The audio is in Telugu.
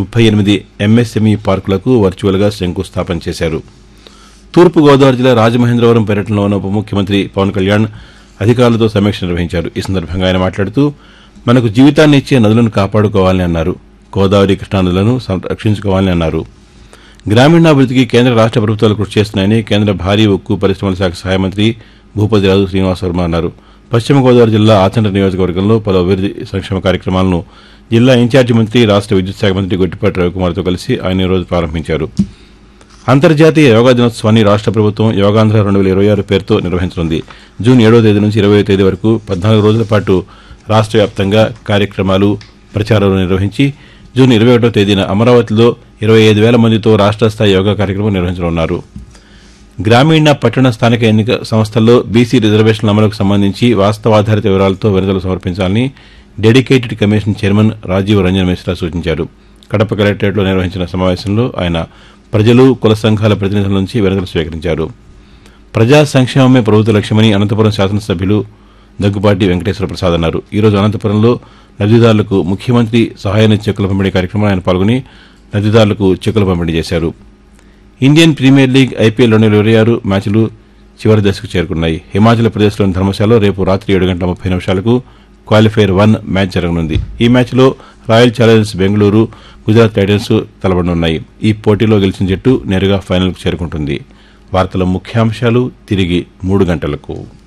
ముప్పై ఎనిమిది ఎంఎస్ఎంఈ పార్కులకు వర్చువల్గా శంకుస్థాపన చేశారు తూర్పుగోదావరి జిల్లా రాజమహేంద్రవరం పర్యటనలో ఉన్న ఉప ముఖ్యమంత్రి పవన్ కళ్యాణ్ అధికారులతో సమీక్ష నిర్వహించారు ఈ సందర్భంగా ఆయన మాట్లాడుతూ మనకు జీవితాన్ని ఇచ్చే నదులను కాపాడుకోవాలని అన్నారు గోదావరి కృష్ణా నదులను సంరక్షించుకోవాలని అన్నారు గ్రామీణాభివృద్ధికి కేంద్ర రాష్ట ప్రభుత్వాలు కృషి చేస్తున్నాయని కేంద్ర భారీ ఉక్కు పరిశ్రమల శాఖ సహాయ మంత్రి భూపతిరాజు శ్రీనివాస వర్మ అన్నారు పశ్చిమ గోదావరి జిల్లా ఆచంట నియోజకవర్గంలో పలు అభివృద్ది సంక్షేమ కార్యక్రమాలను జిల్లా ఇన్ఛార్జి మంత్రి రాష్ట విద్యుత్ శాఖ మంత్రి గొట్టిపాటి రవికుమార్తో కలిసి ఆయన ఈ రోజు ప్రారంభించారు అంతర్జాతీయ యోగా దినోత్సవాన్ని రాష్ట ప్రభుత్వం యోగాంధ్ర రెండు వేల ఇరవై ఆరు పేరుతో నిర్వహించనుంది జూన్ ఏడో తేదీ నుంచి ఇరవై తేదీ వరకు పద్నాలుగు రోజుల పాటు రాష్ట్ర వ్యాప్తంగా కార్యక్రమాలు ప్రచారాలు నిర్వహించి జూన్ ఇరవై ఒకటో తేదీన అమరావతిలో ఇరవై ఐదు వేల మందితో రాష్ట్ర స్థాయి యోగా కార్యక్రమం నిర్వహించనున్నారు గ్రామీణ పట్టణ స్థానిక ఎన్నిక సంస్థల్లో బీసీ రిజర్వేషన్ల అమలుకు సంబంధించి వాస్తవాధారిత వివరాలతో విడుదల సమర్పించాలని dedicated commission chairman Rajiv Ranjan Mishra సూచించారు కడప కలెక్టరేట్లో నిర్వహించిన సమావేశంలో ఆయన ప్రజలు కుల సంఘాల ప్రతినిధుల నుంచి విడుదల స్వీకరించారు ప్రజా సంక్షేమమే ప్రభుత్వ లక్ష్యమని అనంతపురం శాసనసభ్యులు దగ్గుబాటి వెంకటేశ్వర ప్రసాద్ అన్నారు ఈ రోజు అనంతపురంలో లబ్దిదారులకు ముఖ్యమంత్రి సహాయ నిధి చెక్కుల పంపిణీ కార్యక్రమంలో ఆయన పాల్గొని లబ్దిదారులకు చెక్కుల పంపిణీ చేశారు ఇండియన్ ప్రీమియర్ లీగ్ ఐపీఎల్ రెండు వేల ఇరవై ఆరు మ్యాచ్లు చివరి దశకు చేరుకున్నాయి హిమాచల్ ప్రదేశ్లోని ధర్మశాలలో రేపు రాత్రి ఏడు గంటల ముప్పై నిమిషాలకు క్వాలిఫైర్ వన్ మ్యాచ్ జరగనుంది ఈ మ్యాచ్లో Royal Challengers Bengaluru Gujarat Titans తలపడనున్నాయి ఈ పోటీలో గెలిచిన జట్టు నేరుగా ఫైనల్కు చేరుకుంటుంది వార్తల ముఖ్యాంశాలు తిరిగి మూడు గంటలకు